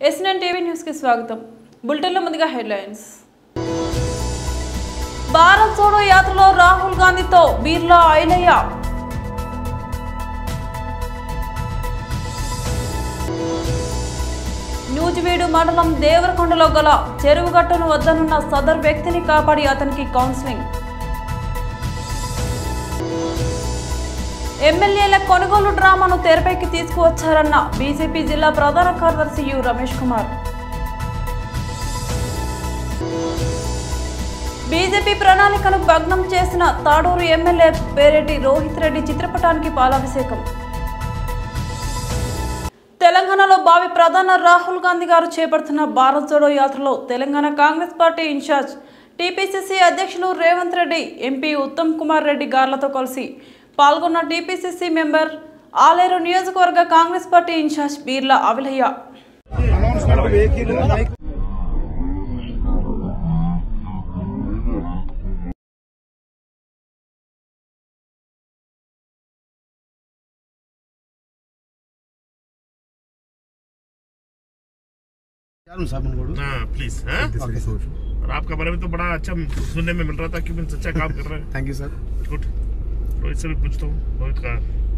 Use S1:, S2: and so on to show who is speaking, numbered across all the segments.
S1: SNN TV న్యూస్కి స్వాగతం బులెటిన్లో ముందుగా హెడ్లైన్స్ భారత్ జోడో యాత్రలో రాహుల్ గాంధీతో బీర్లా ఐలయ్య నూజివీడు మండలం దేవరకొండలో గల చెరువుగట్టును వద్దనున్న సదర్ వ్యక్తిని కాపాడి అతనికి కౌన్సిలింగ్ ఎమ్మెల్యేల కొనుగోలు డ్రామాను తెరపైకి తీసుకువచ్చారన్న బీజేపీ జిల్లా ప్రధాన కార్యదర్శి యు రమేష్ కుమార్ బీజేపీ ప్రణాళికను భగ్నం చేసిన తాడూరు ఎమ్మెల్యే పేరెడ్డి రోహిత్ రెడ్డి చిత్రపటానికి పాలాభిషేకం తెలంగాణలో భావి ప్రధాని రాహుల్ గాంధీ గారు చేపడుతున్న భారత్ జోడో యాత్రలో Telangana Congress party in-charge TPCC అధ్యక్షులు రేవంత్ రెడ్డి ఎంపీ ఉత్తమ్ కుమార్ రెడ్డి గార్లతో కలిసి పాల్గొన్న టీపీసీసీ మెంబర్ ఆలేరు నియోజకవర్గ Congress party in-charge Beerla Avilaiah
S2: announcement vehicle mike
S3: हाँ प्लीज हाँ और आपका बारे में तो बड़ा अच्छा सुनने में मिल रहा था कि मीन्स अच्छा काम कर रहे हैं
S2: thank you sir
S3: good Rohit से भी पूछता हूँ रोहित का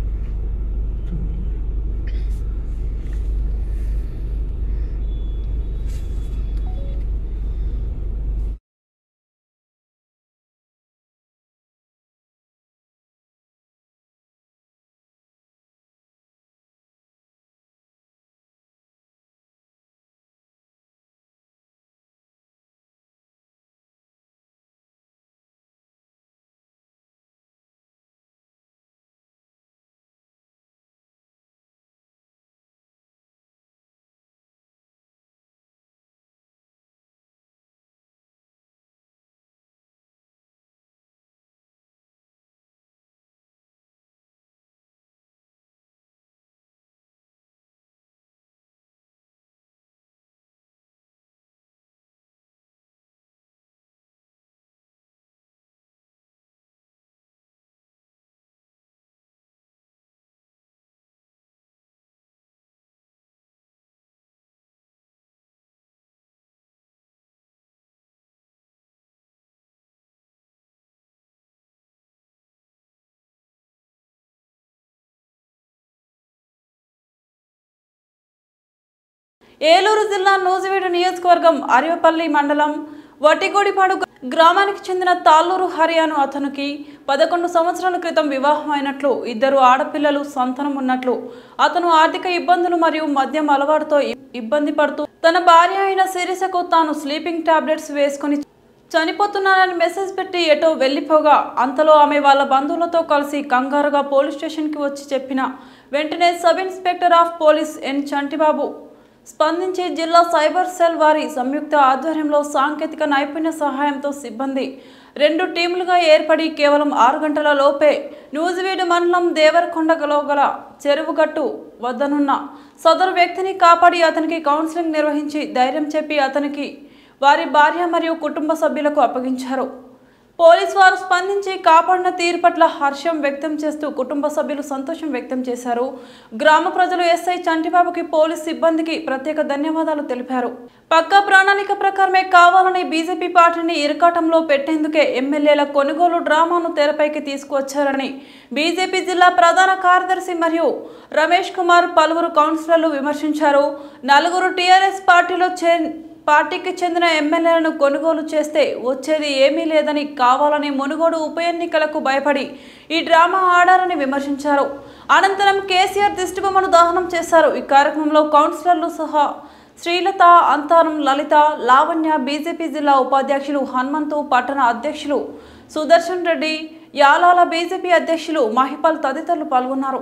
S1: ఏలూరు జిల్లా నూజివీడు నియోజకవర్గం అరివపల్లి మండలం వటిగోడిపాడు గ్రామానికి చెందిన తాళ్ళూరు హరియాను అతనికి పదకొండు సంవత్సరాల క్రితం వివాహం అయినట్లు ఇద్దరు ఆడపిల్లలు సంతానం ఉన్నట్లు అతను ఆర్థిక ఇబ్బందులు మరియు మద్యం అలవాటుతో ఇ- ఇబ్బంది పడుతూ తన భార్య అయిన శిరీషకు తాను స్లీపింగ్ టాబ్లెట్స్ వేసుకుని చనిపోతున్నానని మెసేజ్ పెట్టి ఎటో వెళ్ళిపోగా అంతలో ఆమె వాళ్ళ బంధువులతో కలిసి కంగారుగా పోలీస్ స్టేషన్కి వచ్చి చెప్పిన వెంటనే sub inspector of police N Chantibabu స్పందించి జిల్లా సైబర్ సెల్ వారి సంయుక్త ఆధ్వర్యంలో సాంకేతిక నైపుణ్య సహాయంతో సిబ్బంది రెండు టీములుగా ఏర్పడి కేవలం ఆరు గంటల లోపే న్యూజివీడు మండలం దేవరకొండలో గల చెరువుగట్టు వద్దనున్న సదరు వ్యక్తిని కాపాడి అతనికి కౌన్సిలింగ్ నిర్వహించి ధైర్యం చెప్పి అతనికి వారి భార్య మరియు కుటుంబ సభ్యులకు అప్పగించారు పోలీస్ వారు స్పందించి కాపాడిన తీరు పట్ల హర్షం వ్యక్తం చేస్తూ కుటుంబ సభ్యులు సంతోషం వ్యక్తం చేశారు గ్రామ ప్రజలు ఎస్ఐ చంటిబాబుకి పోలీస్ సిబ్బందికి ప్రత్యేక ధన్యవాదాలు తెలిపారు పక్కా ప్రణాళిక ప్రకారమే కావాలని బీజేపీ పార్టీని ఇరకాటంలో పెట్టేందుకే ఎమ్మెల్యేల కొనుగోలు డ్రామాను తెరపైకి తీసుకువచ్చారని బీజేపీ జిల్లా ప్రధాన కార్యదర్శి మరియు రమేష్ కుమార్ పలువురు కౌన్సిలర్లు విమర్శించారు నలుగురు టీఆర్ఎస్ పార్టీలో చే పార్టీకి చెందిన ఎమ్మెల్యేలను కొనుగోలు చేస్తే వచ్చేది ఏమీ లేదని కావాలని మునుగోడు ఉప ఎన్నికలకు భయపడి ఈ డ్రామా ఆడారని విమర్శించారు అనంతరం కేసీఆర్ దిష్టిబొమ్మను దహనం చేశారు ఈ కార్యక్రమంలో కౌన్సిలర్లు సహా శ్రీలత అంతారం లలిత లావణ్య బీజేపీ జిల్లా ఉపాధ్యక్షులు హనుమంతు పట్టణ అధ్యక్షులు సుదర్శన్ రెడ్డి యాలాల బీజేపీ అధ్యక్షులు మహిపాల్ తదితరులు పాల్గొన్నారు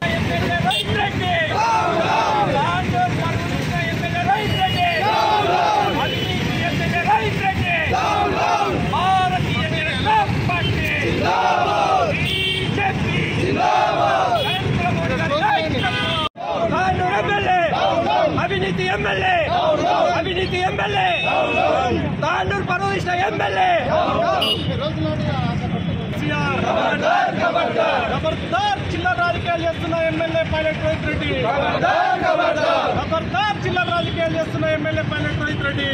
S4: అవినీతి ఎమ్మెల్యే అవినీతి ఎమ్మెల్యే తాండూరు పర్వదిష్ట ఎమ్మెల్యే ఖబర్దార్ చిల్లర రాజకీయాలు చేస్తున్న ఎమ్మెల్యే పైలట్ రోహిత్ రెడ్డి ఖబర్దార్ చిల్లర రాజకీయాలు రాజకీయాలు చేస్తున్న ఎమ్మెల్యే పైలట్ రోహిత్ రెడ్డి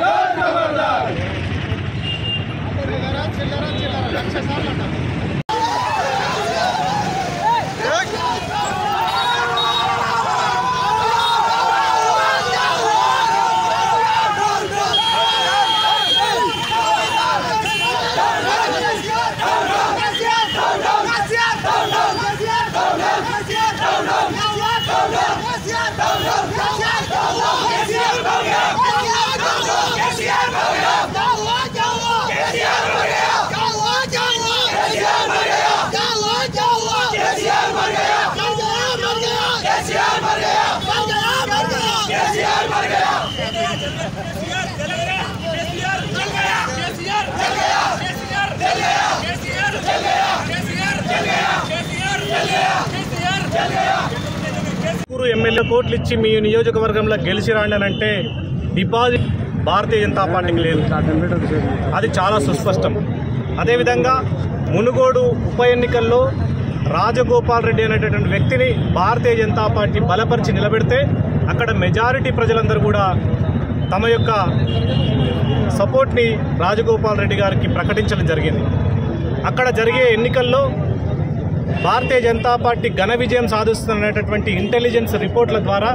S5: ఊరు ఎమ్మెల్యే కోట్లు ఇచ్చి మీ నియోజకవర్గంలో గెలిచి రాండి అని అంటే డిపాజిట్ భారతీయ జనతా పార్టీకి లేదు అది చాలా సుస్పష్టం అదేవిధంగా మునుగోడు ఉప ఎన్నికల్లో రాజగోపాల్ రెడ్డి అనేటటువంటి వ్యక్తిని భారతీయ జనతా పార్టీ బలపరిచి నిలబెడితే అక్కడ మెజారిటీ ప్రజలందరూ కూడా తమ యొక్క సపోర్ట్ని రాజగోపాల్ రెడ్డి గారికి ప్రకటించడం జరిగింది అక్కడ జరిగే ఎన్నికల్లో భారతీయ జనతా పార్టీ ఘన విజయం సాధిస్తున్నటువంటి ఇంటెలిజెన్స్ రిపోర్ట్ల ద్వారా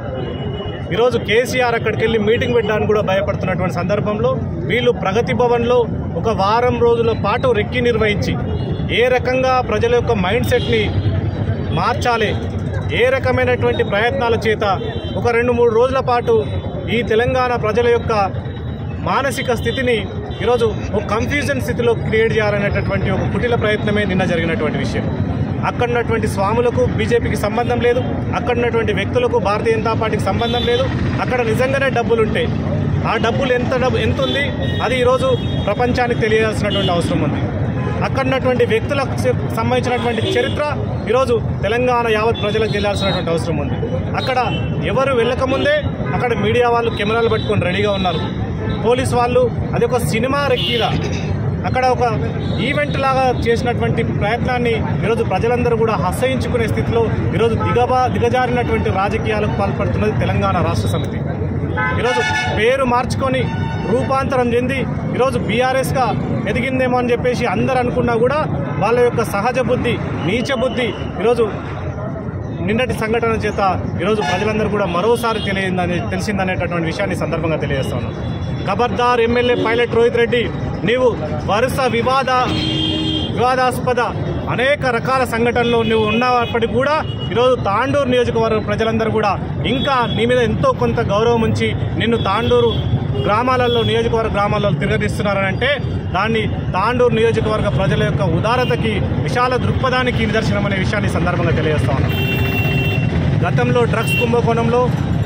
S5: ఈరోజు కేసీఆర్ అక్కడికి వెళ్ళి మీటింగ్ పెట్టడానికి కూడా భయపడుతున్నటువంటి సందర్భంలో వీళ్ళు ప్రగతి భవన్లో ఒక వారం రోజుల పాటు రెక్కి నిర్వహించి ఏ రకంగా ప్రజల యొక్క మైండ్ సెట్ని మార్చాలి ఏ రకమైనటువంటి ప్రయత్నాల చేత ఒక రెండు మూడు రోజుల పాటు ఈ తెలంగాణ ప్రజల యొక్క మానసిక స్థితిని ఈరోజు ఒక కన్ఫ్యూజన్ స్థితిలో క్రియేట్ చేయాలనేటటువంటి ఒక కుటిల ప్రయత్నమే నిన్న జరిగినటువంటి విషయం అక్కడ ఉన్నటువంటి స్వాములకు బీజేపీకి సంబంధం లేదు అక్కడ ఉన్నటువంటి వ్యక్తులకు భారతీయ జనతా పార్టీకి సంబంధం లేదు అక్కడ నిజంగానే డబ్బులు ఉంటాయి ఆ డబ్బులు ఎంత డబ్బు ఎంత ఉంది అది ఈరోజు ప్రపంచానికి తెలియాల్సినటువంటి అవసరం ఉంది అక్కడ ఉన్నటువంటి వ్యక్తులకు చె- సంబంధించినటువంటి చరిత్ర ఈరోజు తెలంగాణ యావత్ ప్రజలకు తెలియాల్సినటువంటి అవసరం ఉంది అక్కడ ఎవరు వెళ్ళకముందే అక్కడ మీడియా వాళ్ళు కెమెరాలు పట్టుకొని రెడీగా ఉన్నారు పోలీస్ వాళ్ళు అది ఒక సినిమా రెక్కీలా అక్కడ ఒక ఈవెంట్ లాగా చేసినటువంటి ప్రయత్నాన్ని ఈరోజు ప్రజలందరూ కూడా హసయించుకునే స్థితిలో ఈరోజు దిగబా దిగజారినటువంటి రాజకీయాలకు పాల్పడుతున్నది తెలంగాణ రాష్ట్ర సమితి ఈరోజు పేరు మార్చుకొని రూపాంతరం చెంది ఈరోజు బీఆర్ఎస్గా ఎదిగిందేమో అని చెప్పేసి అందరు అనుకున్నా కూడా వాళ్ళ యొక్క సహజ బుద్ధి నీచ బుద్ధి ఈరోజు నిన్నటి సంఘటన చేత ఈరోజు ప్రజలందరూ కూడా మరోసారి తెలియదని తెలిసిందనేటటువంటి విషయాన్ని ఈ సందర్భంగా తెలియజేస్తా ఉన్నాను ఖబర్దార్ ఎమ్మెల్యే పైలట్ రోహిత్ రెడ్డి నీవు వరుస వివాద వివాదాస్పద అనేక రకాల సంఘటనలు నువ్వు ఉన్నప్పటికీ కూడా ఈరోజు తాండూరు నియోజకవర్గ ప్రజలందరూ కూడా ఇంకా నీ మీద ఎంతో కొంత గౌరవం ఉంచి నిన్ను తాండూరు గ్రామాలలో నియోజకవర్గ గ్రామాలలో తిరగదీస్తున్నారని అంటే దాన్ని తాండూరు నియోజకవర్గ ప్రజల యొక్క ఉదారతకి విశాల దృక్పథానికి నిదర్శనం అనే విషయాన్ని ఈ సందర్భంగా తెలియజేస్తా ఉన్నాను గతంలో డ్రగ్స్ కుంభకోణంలో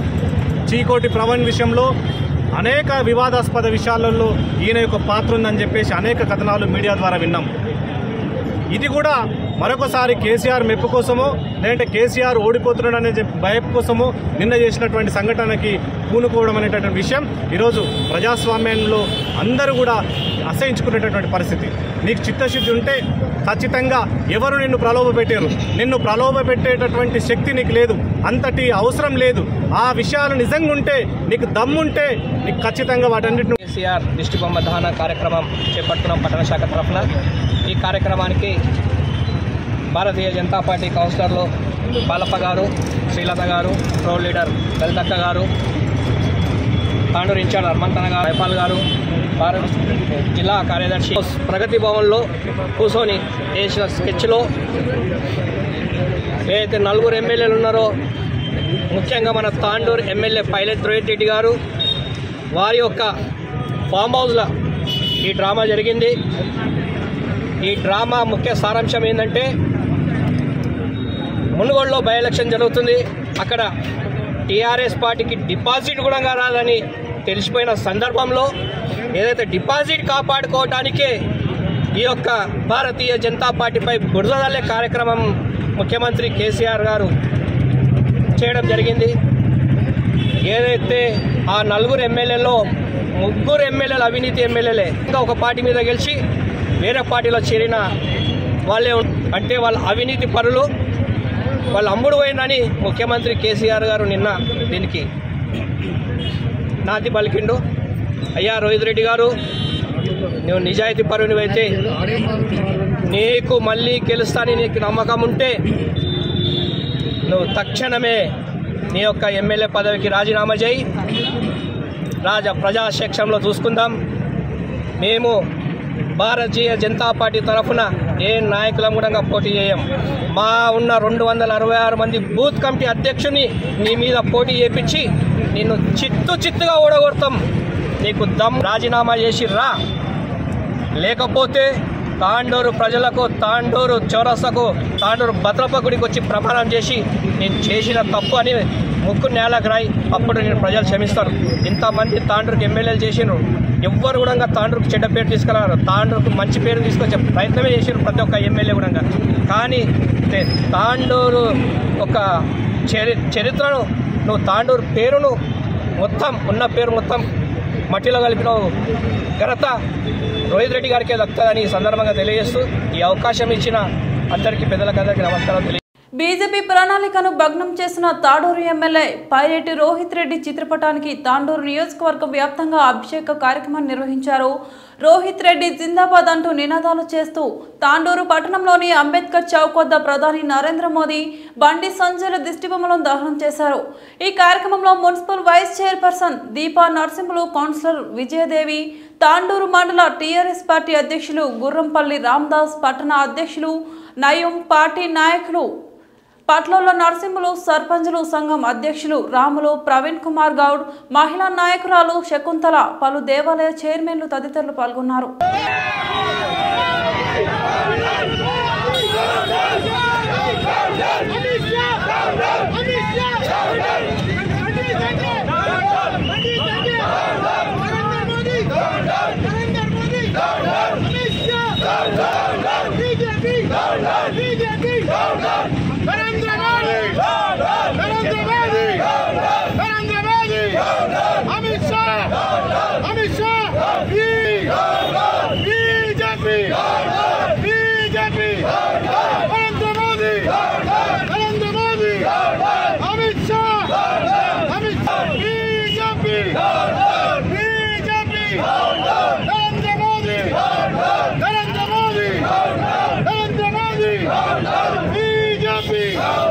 S5: చీకోటి ప్రవణ్ విషయంలో అనేక వివాదాస్పద విషయాలలో ఈయన యొక్క పాత్ర ఉందని చెప్పేసి అనేక కథనాలు మీడియా ద్వారా విన్నాం ఇది కూడా మరొకసారి కేసీఆర్ మెప్పు కోసమో లేదంటే కేసీఆర్ ఓడిపోతున్నాడనే చెప్పి భయం కోసమో నిన్న చేసినటువంటి సంఘటనకి పూనుకోవడం అనేటటువంటి విషయం ఈరోజు ప్రజాస్వామ్యంలో అందరూ కూడా అసహించుకునేటటువంటి పరిస్థితి నీకు చిత్తశుద్ధి ఉంటే ఖచ్చితంగా ఎవరు నిన్ను ప్రలోభ పెట్టారు నిన్ను ప్రలోభ పెట్టేటటువంటి శక్తి నీకు లేదు అంతటి అవసరం లేదు ఆ విషయాలు నిజంగా ఉంటే నీకు దమ్ముంటే నీకు ఖచ్చితంగా వాటన్నిటిని
S6: కేసీఆర్ దిష్టి బొమ్మ దహన కార్యక్రమం చేపడుతున్నాం పట్టణ శాఖ తరఫున ఈ కార్యక్రమానికి భారతీయ జనతా పార్టీ కౌన్సిలర్లు బాలప్ప గారు శ్రీలత గారు ప్రో లీడర్ లలితక్క గారు తాండూరు ఇన్ఛార్జ్ హర్మంతన గారు రైపాల్ గారు భారత జిల్లా కార్యదర్శి ప్రగతి భవన్లో కూర్చొని వేసిన స్కెచ్లో ఏదైతే నలుగురు ఎమ్మెల్యేలు ఉన్నారో ముఖ్యంగా మన తాండూరు ఎమ్మెల్యే పైలట్ రోహిత్ రెడ్డి గారు వారి యొక్క ఫామ్ హౌస్లో ఈ డ్రామా జరిగింది ఈ డ్రామా ముఖ్య సారాంశం ఏంటంటే మునుగోడులో బై ఎలక్షన్ జరుగుతుంది అక్కడ టీఆర్ఎస్ పార్టీకి డిపాజిట్ కూడా రాదని తెలిసిపోయిన సందర్భంలో ఏదైతే డిపాజిట్ కాపాడుకోవటానికే ఈ యొక్క భారతీయ జనతా పార్టీపై బురదలే కార్యక్రమం ముఖ్యమంత్రి కేసీఆర్ గారు చేయడం జరిగింది ఏదైతే ఆ నలుగురు ఎమ్మెల్యేలో ముగ్గురు ఎమ్మెల్యేలు అవినీతి ఎమ్మెల్యేలే ఇంకా ఒక పార్టీ మీద గెలిచి వేరే పార్టీలో చేరిన వాళ్ళే ఉం- అంటే వాళ్ళ అవినీతి పరులు వాళ్ళు అమ్ముడు పోయిందని ముఖ్యమంత్రి కేసీఆర్ గారు నిన్న దీనికి నాంది పలికిండు అయ్యా రోహిత్ రెడ్డి గారు నువ్వు నిజాయితీ పరునివైతే నీకు మళ్ళీ గెలుస్తానని నీకు నమ్మకం ఉంటే నువ్వు తక్షణమే నీ యొక్క ఎమ్మెల్యే పదవికి రాజీనామా చేయి రాజ ప్రజాశిక్షంలో చూసుకుందాం మేము భారతీయ జనతా పార్టీ తరఫున ఏ నాయకులం కూడా పోటీ చేయం మా ఉన్న రెండు వందల అరవై ఆరు మంది బూత్ కమిటీ అధ్యక్షుని నీ మీద పోటీ చేపించి నిన్ను చిత్తు చిత్తుగా ఓడగొడతాం నీకు దమ్ రాజీనామా చేసి రా లేకపోతే తాండూరు ప్రజలకు తాండూరు చౌరస్తకు తాండూరు భద్రప్ప గుడికి వచ్చి ప్రమాణం చేసి నేను చేసిన తప్పు అని ముక్కు నేలకు రాయి అప్పుడు నేను ప్రజలు క్షమిస్తారు ఇంతమంది తాండూరుకి ఎమ్మెల్యేలు చేసినారు ఎవ్వరు కూడా తాండూరుకు చెడ్డ పేరు తీసుకురారు తాండూరుకు మంచి పేరు తీసుకొచ్చే ప్రయత్నమే చేసినారు ప్రతి ఒక్క ఎమ్మెల్యే కూడా కానీ తే- తాండూరు ఒక చరి చరిత్రను నువ్వు తాండూరు పేరును మొత్తం ఉన్న పేరు మొత్తం మట్టిలో కలిపిన ఘనత రోహిత్ రెడ్డి గారికే దక్కుతుందని ఈ సందర్భంగా తెలియజేస్తూ ఈ అవకాశం ఇచ్చిన అందరికీ పెద్దలకు అందరికీ నమస్కారం తెలియ
S1: బీజేపీ ప్రణాళికను భగ్నం చేసిన తాడూరు ఎమ్మెల్యే పైరెడ్డి రోహిత్ రెడ్డి చిత్రపటానికి తాండూరు నియోజకవర్గం వ్యాప్తంగా అభిషేక కార్యక్రమాన్ని నిర్వహించారు రోహిత్ రెడ్డి జిందాబాద్ అంటూ నినాదాలు చేస్తూ తాండూరు పట్టణంలోని అంబేద్కర్ చౌక్ వద్ద ప్రధాని నరేంద్ర మోదీ బండి సంజయ్ల దిష్టిబొమ్మలను దహనం చేశారు ఈ కార్యక్రమంలో municipal vice chairperson Deepa Narasimhulu councillor Vijayadevi Tandur మండల టీఆర్ఎస్ పార్టీ అధ్యక్షులు గుర్రంపల్లి రామ్దాస్ పట్టణ అధ్యక్షులు నయం పార్టీ నాయకులు పట్లలో నరసింహులు సర్పంచులు సంఘం అధ్యక్షులు రాములు ప్రవీణ్ కుమార్ గౌడ్ మహిళా నాయకురాలు శకుంతల పలు దేవాలయ చైర్మన్లు తదితరులు పాల్గొన్నారు
S2: Amit Shah Amit Shah BJP BJP Narendra Modi Narendra Modi Amit Shah Amit Shah BJP BJP Narendra Modi Narendra Modi Narendra Modi BJP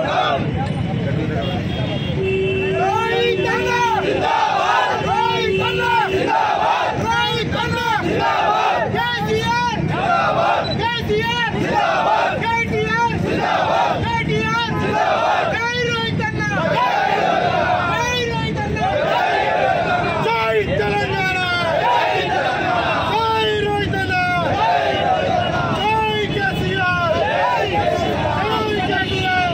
S2: జై తెలంగాణ జై రోహితన్న జై కేసీఆర్ జై కేసీఆర్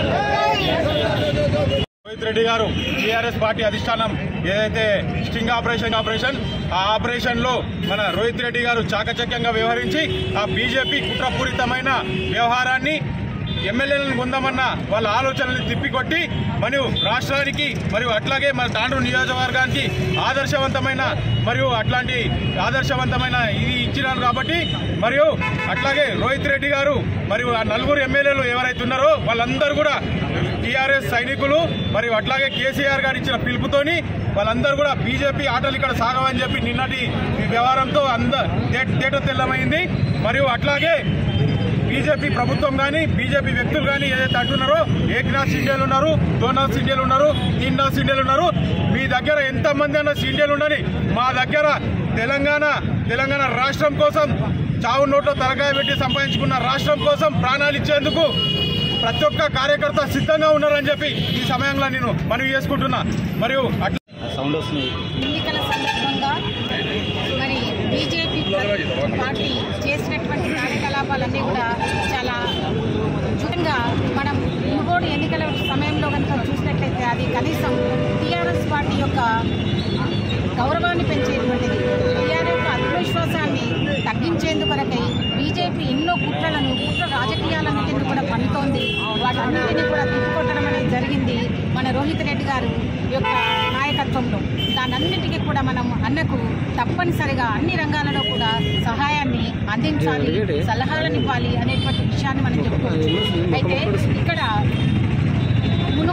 S4: రోహిత్ రెడ్డి గారు టీఆర్ఎస్ పార్టీ అధిష్టానం ఏదైతే స్టింగ్ ఆపరేషన్ ఆపరేషన్ ఆ ఆపరేషన్ లో మన రోహిత్ రెడ్డి గారు చాకచక్యంగా వ్యవహరించి ఆ బీజేపీ కుట్రపూరితమైన వ్యవహారాన్ని ఎమ్మెల్యేలను పొందమన్న వాళ్ళ ఆలోచనలు తిప్పికొట్టి మరియు రాష్ట్రానికి మరియు అట్లాగే మన తాండ్రు నియోజకవర్గానికి ఆదర్శవంతమైన మరియు అట్లాంటి ఆదర్శవంతమైన ఇది ఇచ్చినారు కాబట్టి మరియు అట్లాగే రోహిత్ రెడ్డి గారు మరియు ఆ నలుగురు ఎమ్మెల్యేలు ఎవరైతే ఉన్నారో వాళ్ళందరూ కూడా టీఆర్ఎస్ సైనికులు మరియు అట్లాగే కేసీఆర్ గారు ఇచ్చిన పిలుపుతోని వాళ్ళందరూ కూడా బీజేపీ ఆటలు ఇక్కడ సాగవని చెప్పి నిన్నటి ఈ వ్యవహారంతో అంద తేట తేట తెల్లమైంది మరియు అట్లాగే బీజేపీ ప్రభుత్వం కానీ బీజేపీ వ్యక్తులు కానీ ఏదైతే అంటున్నారో ఏక్నాథ్ సిండేలు ఉన్నారు దోనాథ్ సిండేలు ఉన్నారు తీన్నాథ్ సిండేలు ఉన్నారు మీ దగ్గర ఎంతమంది అన్న సిండేలు ఉండని మా దగ్గర తెలంగాణ తెలంగాణ రాష్ట్రం కోసం చావు నోట్లో తలకాయ పెట్టి సంపాదించుకున్న రాష్ట్రం కోసం ప్రాణాలు ఇచ్చేందుకు ప్రతి ఒక్క కార్యకర్త సిద్ధంగా ఉన్నారని చెప్పి ఈ సమయంలో నేను మనవి చేసుకుంటున్నా మరియు అట్లా
S7: ఎన్నికల సందర్భంగా మరి బీజేపీ పార్టీ చేసినటువంటి కార్యకలాపాలన్నీ కూడా చాలా ముఖ్యంగా మనం మునుగోడు ఎన్నికల సమయంలో కనుక చూసినట్లయితే అది కనీసం టీఆర్ఎస్ పార్టీ యొక్క గౌరవాన్ని పెంచేటువంటిది టీఆర్ యొక్క ఆత్మవిశ్వాసాన్ని తగ్గించేందుకొరకై బీజేపీ ఎన్నో కుట్రలను కుట్ర రాజకీయాలన్నింటినీ కూడా పన్నుతోంది వాటన్నింటినీ కూడా తిప్పుకొట్టడం అనేది జరిగింది మన రోహిత్ రెడ్డి గారు యొక్క నాయకత్వంలో దానన్నిటికీ కూడా మనం అన్నకు తప్పనిసరిగా అన్ని రంగాలలో కూడా సహాయాన్ని అందించాలి సలహాలను ఇవ్వాలి అనేటువంటి విషయాన్ని మనం చెప్పుకోవచ్చు అయితే ఇక్కడ మునుగోడు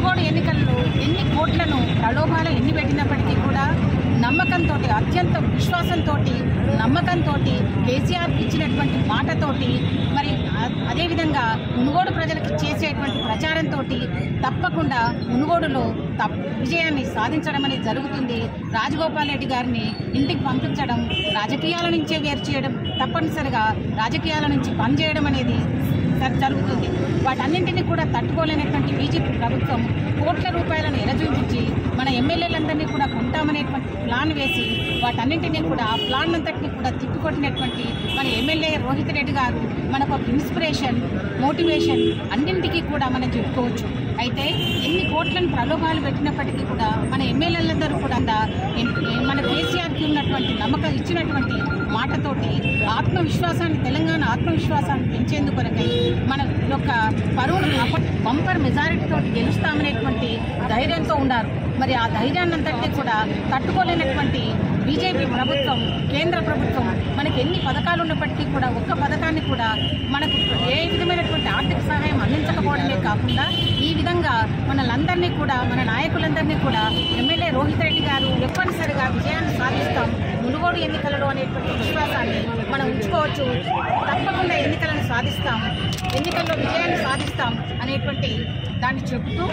S7: మునుగోడు ఎన్నికల్లో ఎన్ని కోట్లను ప్రలోభాలు ఎన్ని పెట్టినప్పటికీ కూడా నమ్మకంతో అత్యంత విశ్వాసంతో నమ్మకంతో కేసీఆర్ ఇచ్చినటువంటి మాటతోటి మరి అ- అదేవిధంగా మునుగోడు ప్రజలకు చేసేటువంటి ప్రచారంతో తప్పకుండా మునుగోడులో తప్ విజయాన్ని సాధించడం అనేది జరుగుతుంది రాజగోపాల్ రెడ్డి గారిని ఇంటికి పంపించడం రాజకీయాల నుంచే వేరు చేయడం తప్పనిసరిగా రాజకీయాల నుంచి పనిచేయడం అనేది జ- జరుగుతుంది వాటన్నింటినీ కూడా తట్టుకోలేనటువంటి బీజేపీ ప్రభుత్వం కోట్ల రూపాయలను ఎరచూపించి మన ఎమ్మెల్యేలందరినీ కూడా కొంటామనేటువంటి ప్లాన్ వేసి వాటన్నింటినీ కూడా ఆ ప్లాన్ అంతటినీ కూడా తిప్పికొట్టినటువంటి మన ఎమ్మెల్యే రోహిత్ రెడ్డి గారు మనకు ఒక ఇన్స్పిరేషన్ మోటివేషన్ అన్నింటికీ కూడా మనం చెప్పుకోవచ్చు అయితే ఎన్ని కోట్లను ప్రలోభాలు పెట్టినప్పటికీ కూడా మన ఎమ్మెల్యేలందరూ కూడా ఎం- మన కేసీఆర్కి ఉన్నటువంటి నమ్మకం ఇచ్చినటువంటి మాటతోటి ఆత్మవిశ్వాసాన్ని తెలంగాణ ఆత్మవిశ్వాసాన్ని పెంచేందుకు కొరకై మన యొక్క పరువును అప్ప- బంపర్ మెజారిటీ తోటి గెలుస్తామనేటువంటి ధైర్యంతో ఉన్నారు మరి ఆ ధైర్యాన్ని అంతటినీ కూడా తట్టుకోలేనటువంటి బీజేపీ ప్రభుత్వం కేంద్ర ప్రభుత్వం మనకి ఎన్ని పథకాలు ఉన్నప్పటికీ కూడా ఒక్క పథకాన్ని కూడా మనకు ఏ విధమైనటువంటి ఆర్థిక సహాయం అందించకపోవడమే కాకుండా ఈ విధంగా మనలందరినీ కూడా మన నాయకులందరినీ కూడా ఎమ్మెల్యే రోహిత్ రెడ్డి గారు తప్పనిసరిగా విజయాన్ని సాధిస్తాం మునుగోడు ఎన్నికలలో అనేటువంటి విశ్వాసాన్ని మనం ఉంచుకోవచ్చు తప్పకుండా ఎన్నికలను సాధిస్తాం ఎన్నికల్లో విజయాన్ని సాధిస్తాం అనేటువంటి దాన్ని చెబుతూ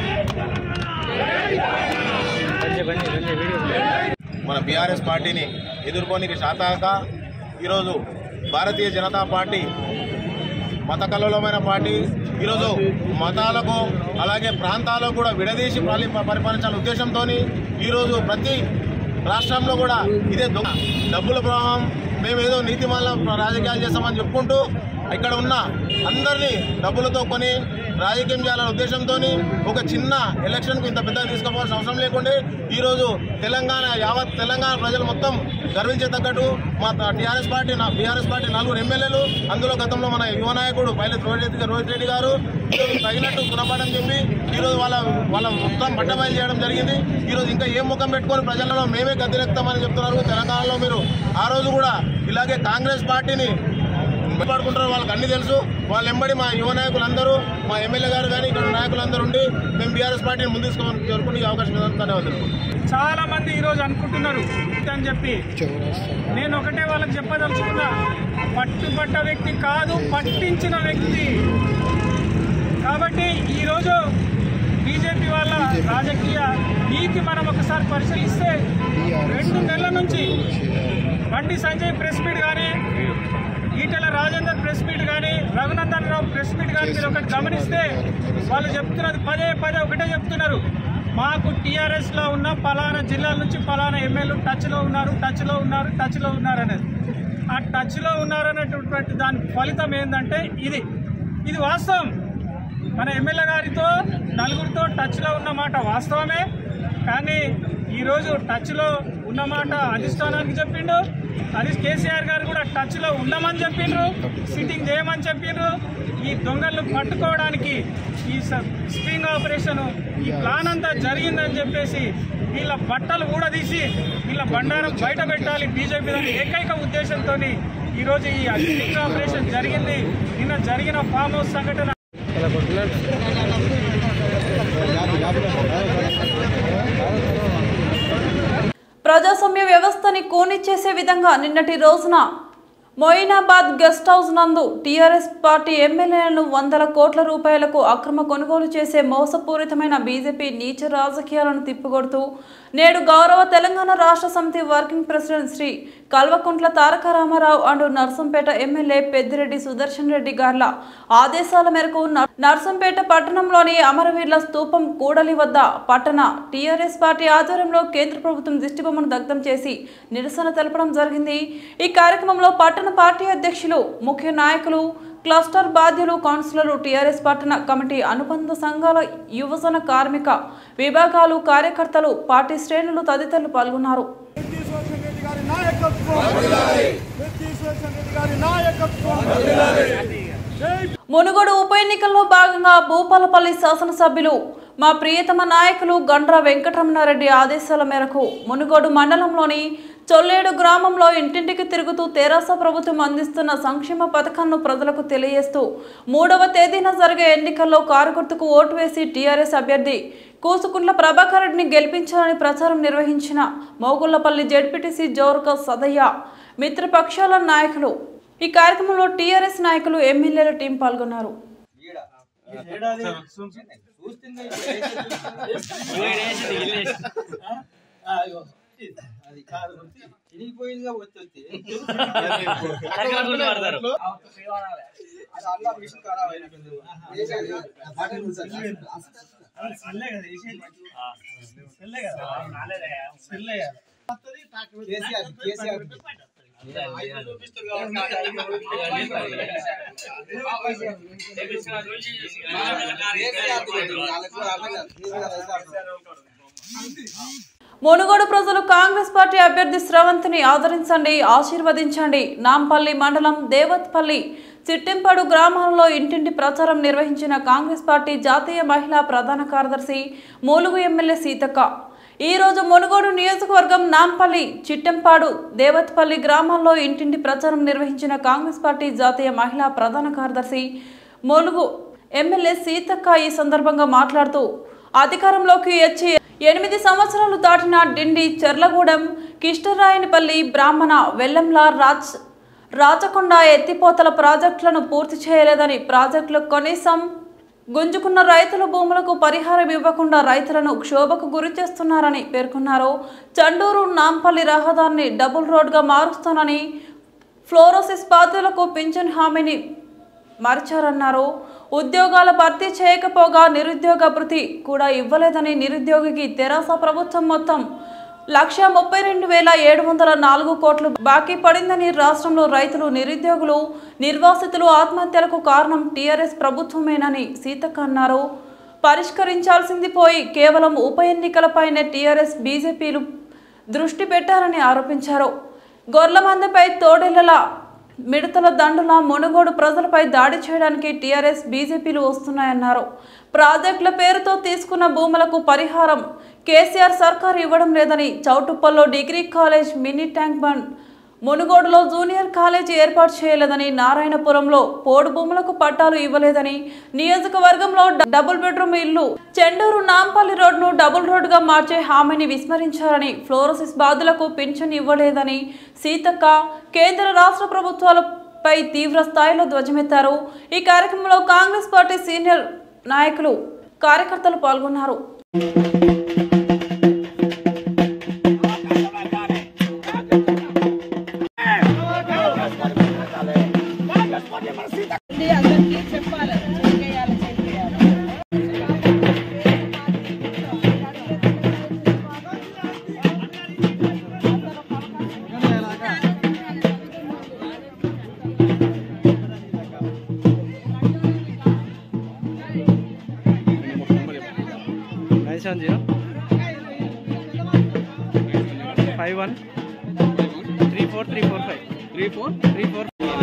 S4: మన బీఆర్ఎస్ పార్టీని ఎదుర్కోనికి శాతాక ఈరోజు భారతీయ జనతా పార్టీ మత కల్లోలమైన పార్టీ ఈరోజు మతాలకు అలాగే ప్రాంతాలకు కూడా విడదీసి పాలి- పరిపాలించాలనే ఉద్దేశంతో ఈరోజు ప్రతి రాష్ట్రంలో కూడా ఇదే దొంగ డబ్బుల ప్రవాహం మేమేదో నీతిమాల రాజకీయాలు చేస్తామని చెప్పుకుంటూ ఇక్కడ ఉన్న అందరినీ డబ్బులతో కొని రాజకీయం చేయాలనే ఉద్దేశంతో ఒక చిన్న ఎలక్షన్కు ఇంత పెద్దగా తీసుకోవాల్సిన అవసరం లేకుండా ఈరోజు తెలంగాణ యావత్ తెలంగాణ ప్రజలు మొత్తం గర్వించేటగ్గట్టు మా టీఆర్ఎస్ పార్టీ నా బీఆర్ఎస్ పార్టీ నలుగురు ఎమ్మెల్యేలు అందులో గతంలో మన యువ నాయకుడు పైలట్ రోహిత్ రెడ్డి గారు- రోహిత్ రెడ్డి గారు ఈరోజు తగినట్టు గుణపాఠం చెప్పి ఈరోజు వాళ్ళ వాళ్ళ మొత్తం బట్టబయలు చేయడం జరిగింది ఈరోజు ఇంకా ఏం ముఖం పెట్టుకొని ప్రజలలో మేమే గద్దెనెక్తామని చెప్తున్నారు తెలంగాణలో మీరు ఆ రోజు కూడా ఇలాగే కాంగ్రెస్ పార్టీని పడుకుంటారు వాళ్ళకి అన్ని తెలుసు వాళ్ళ ఎంబడి మా యువ నాయకులందరూ మా ఎమ్మెల్యే గారు కానీ ఇక్కడ నాయకులందరూ ఉండి మేము బీఆర్ఎస్ పార్టీని ముందుకు జరుపుకునే అవకాశం ఇవ్వడానికి ధన్యవాదాలు
S5: చాలా మంది ఈ రోజు అనుకుంటున్నారు అని చెప్పి నేను ఒకటే వాళ్ళకి చెప్పదలుచుకున్నా పట్టుబడ్డ వ్యక్తి కాదు పట్టించిన వ్యక్తి కాబట్టి ఈరోజు బీజేపీ వాళ్ళ రాజకీయ నీతి మనం ఒకసారి పరిశీలిస్తే రెండు నెలల నుంచి బండి సంజయ్ ప్రెస్ మీట్ కానీ ఈటెల రాజేందర్ ప్రెస్ మీట్ కానీ రఘునందన్ రావు ప్రెస్ మీట్ కానీ మీరు ఒకటి గమనిస్తే వాళ్ళు చెప్తున్నది పదే పదే ఒకటే చెప్తున్నారు మాకు టీఆర్ఎస్ లో ఉన్న పలానా జిల్లాల నుంచి పలానా ఎమ్మెల్యేలు టచ్ లో ఉన్నారు టచ్ లో ఉన్నారు టచ్ లో ఉన్నారు అనేది ఆ టచ్ లో ఉన్నారనేటటువంటి దాని ఫలితం ఏంటంటే ఇది ఇది వాస్తవం మన ఎమ్మెల్యే గారితో నలుగురితో టచ్లో ఉన్నమాట వాస్తవమే కానీ ఈరోజు టచ్లో ఉన్నమాట అధిష్టానానికి చెప్పిండు అది కేసీఆర్ గారు కూడా టచ్లో ఉండమని చెప్పిండ్రు సిట్టింగ్ చేయమని చెప్పిండ్రు ఈ దొంగలను పట్టుకోవడానికి ఈ స- స్ట్రింగ్ ఆపరేషన్ ఈ ప్లాన్ అంతా జరిగిందని చెప్పేసి వీళ్ళ బట్టలు కూడా తీసి వీళ్ళ బండారం బయట పెట్టాలి బీజేపీ దాని ఏకైక ఉద్దేశంతో ఈరోజు ఈ స్ట్రింగ్ ఆపరేషన్ జరిగింది నిన్న జరిగిన ఫామ్ హౌస్ సంఘటన
S1: ప్రజాస్వామ్య వ్యవస్థని కూనిచ్చేసే విధంగా నిన్నటి రోజున మొయినాబాద్ గెస్ట్ హౌస్ నందు టీఆర్ఎస్ పార్టీ ఎమ్మెల్యేలను వందల కోట్ల రూపాయలకు అక్రమ కొనుగోలు చేసే మోసపూరితమైన బీజేపీ నీచ రాజకీయాలను తిప్పికొడుతూ నేడు గౌరవ Telangana Rashtra Samithi working president Shri Kalvakuntla Taraka Ramarao and Narsampet MLA Peddireddy Sudarshan Reddy గార్ల ఆదేశాల మేరకు నర్- నర్సంపేట పట్టణంలోని అమరవీరుల స్తూపం కూడలి వద్ద పట్టణ టీఆర్ఎస్ పార్టీ ఆధ్వర్యంలో కేంద్ర ప్రభుత్వం దిష్టిబొమ్మను దగ్ధం చేసి నిరసన తెలపడం జరిగింది ఈ కార్యక్రమంలో పట్టణ పార్టీ అధ్యక్షులు ముఖ్య నాయకులు క్లస్టర్ బాధ్యులు కౌన్సిలర్లు టీఆర్ఎస్ పట్టణ కమిటీ అనుబంధ సంఘాల యువజన కార్మిక విభాగాలు కార్యకర్తలు పార్టీ శ్రేణులు తదితరులు పాల్గొన్నారు
S2: వెంకటేశ్వర రెడ్డి గారి నాయకత్వం వెంకటేశ్వర రెడ్డి గారి నాయకత్వం జై
S1: మునుగోడు ఉప ఎన్నికల్లో భాగంగా భూపాలపల్లి శాసనసభ్యులు మా ప్రియతమ నాయకులు గండ్ర వెంకటరమణారెడ్డి ఆదేశాల మేరకు మునుగోడు మండలంలోని చొల్లేడు గ్రామంలో ఇంటింటికి తిరుగుతూ తెరాస ప్రభుత్వం అందిస్తున్న సంక్షేమ పథకాలను ప్రజలకు తెలియజేస్తూ మూడవ తేదీన జరిగే ఎన్నికల్లో కారుగుర్తుకు ఓటు వేసి టీఆర్ఎస్ అభ్యర్థి కూసుకుంట్ల ప్రభాకర్ రెడ్డిని గెలిపించాలని ప్రచారం నిర్వహించిన మోగుళ్లపల్లి జడ్పీటీసీ జోరుక సదయ్య మిత్రపక్షాల నాయకులు ఈ కార్యక్రమంలో టీఆర్ఎస్ నాయకులు ఎమ్మెల్యేల టీం పాల్గొన్నారు మునుగోడు ప్రజలు కాంగ్రెస్ పార్టీ అభ్యర్థి స్రవంతిని ఆదరించండి ఆశీర్వదించండి నాంపల్లి మండలం దేవత్పల్లి చిట్టింపాడు గ్రామాల్లో ఇంటింటి ప్రచారం నిర్వహించిన కాంగ్రెస్ పార్టీ జాతీయ మహిళా ప్రధాన కార్యదర్శి మూలుగు ఎమ్మెల్యే సీతక్క ఈ రోజు మునుగోడు నియోజకవర్గం నాంపల్లి చిట్టంపాడు దేవత్పల్లి గ్రామాల్లో ఇంటింటి ప్రచారం నిర్వహించిన కాంగ్రెస్ పార్టీ జాతీయ మహిళా ప్రధాన కార్యదర్శి మూలుగు ఎమ్మెల్యే సీతక్క ఈ సందర్భంగా మాట్లాడుతూ అధికారంలోకి వచ్చి ఎనిమిది సంవత్సరాలు దాటిన డిండి చెర్లగూడెం కిష్టరాయనిపల్లి బ్రాహ్మణ వెల్లంల రాజ్ రాచకొండ ఎత్తిపోతల ప్రాజెక్టులను పూర్తి చేయలేదని ప్రాజెక్టులు కనీసం గుంజుకున్న రైతుల భూములకు పరిహారం ఇవ్వకుండా రైతులను క్షోభకు గురి చేస్తున్నారని పేర్కొన్నారు చండూరు నాంపల్లి రహదారిని డబుల్ రోడ్గా మారుస్తానని ఫ్లోరోసిస్ బాధితులకు పింఛన్ హామీని మరిచారన్నారు ఉద్యోగాల భర్తీ చేయకపోగా నిరుద్యోగ భృతి కూడా ఇవ్వలేదని నిరుద్యోగికి తెరాస ప్రభుత్వం మొత్తం లక్ష ముప్పై రెండు వేల ఏడు వందల నాలుగు కోట్లు బాకీ పడిందని రాష్ట్రంలో రైతులు నిరుద్యోగులు నిర్వాసితులు ఆత్మహత్యలకు కారణం టీఆర్ఎస్ ప్రభుత్వమేనని సీతక్క అన్నారు పరిష్కరించాల్సింది పోయి కేవలం ఉప ఎన్నికలపైనే టీఆర్ఎస్ బీజేపీలు దృష్టి పెట్టారని ఆరోపించారు గొర్లమందపై తోడేళ్ల మిడతల దండుల మునుగోడు ప్రజలపై దాడి చేయడానికి టీఆర్ఎస్ బీజేపీలు వస్తున్నాయన్నారు ప్రాజెక్టుల పేరుతో తీసుకున్న భూములకు పరిహారం కేసీఆర్ సర్కార్ ఇవ్వడం లేదని చౌటుప్పల్లో degree college mini tank bund మునుగోడులో జూనియర్ కాలేజీ ఏర్పాటు చేయలేదని నారాయణపురంలో పోడు భూములకు పట్టాలు ఇవ్వలేదని నియోజకవర్గంలో డ- డబుల్ బెడ్రూమ్ ఇల్లు చెండూరు నాంపల్లి రోడ్ను డబుల్ రోడ్డుగా మార్చే హామీని విస్మరించారని ఫ్లోరోసిస్ బాధులకు పింఛన్ ఇవ్వలేదని సీతక్క కేంద్ర రాష్ట్ర ప్రభుత్వాలపై తీవ్ర స్థాయిలో ధ్వజమెత్తారు ఈ కార్యక్రమంలో కాంగ్రెస్ పార్టీ సీనియర్ నాయకులు కార్యకర్తలు పాల్గొన్నారు
S8: nine seven zero five one three four three four five three four three four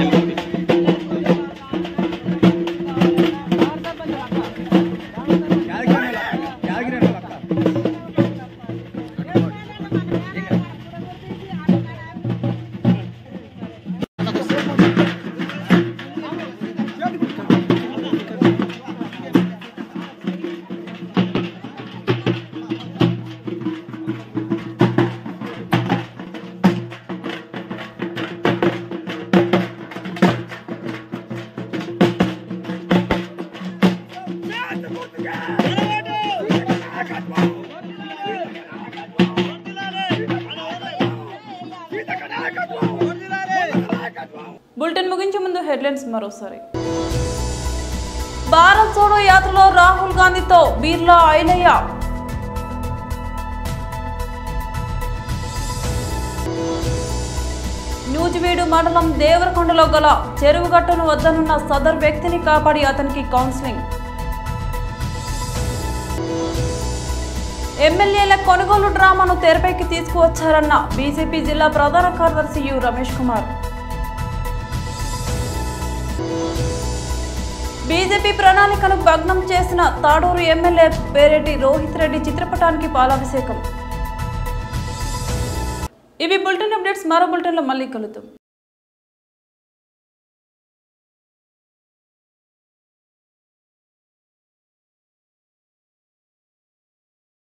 S1: bulletin ముగించే ముందు హెడ్లైన్స్ మరోసారి భారత్ జోడో యాత్రలో రాహుల్ గాంధీతో బీర్లా ఐలయ్య నూజివీడు మండలం దేవరకొండలో గల చెరువుగట్టును వద్దనున్న సదర్ వ్యక్తిని కాపాడి అతనికి కౌన్సిలింగ్ ఎమ్మెల్యేల కొనుగోలు డ్రామాను తెరపైకి తీసుకువచ్చారన్న బీజేపీ జిల్లా ప్రధాన కార్యదర్శి యు రమేష్ కుమార్ బీజేపీ ప్రణాళికను భగ్నం చేసిన తాడూరు ఎమ్మెల్యే పేరెడ్డి రోహిత్ రెడ్డి చిత్రపటానికి పాలాభిషేకం ఇవి బులెటిన్ అప్డేట్స్ మరో బులెటిన్లో మళ్ళీ కలుద్దాం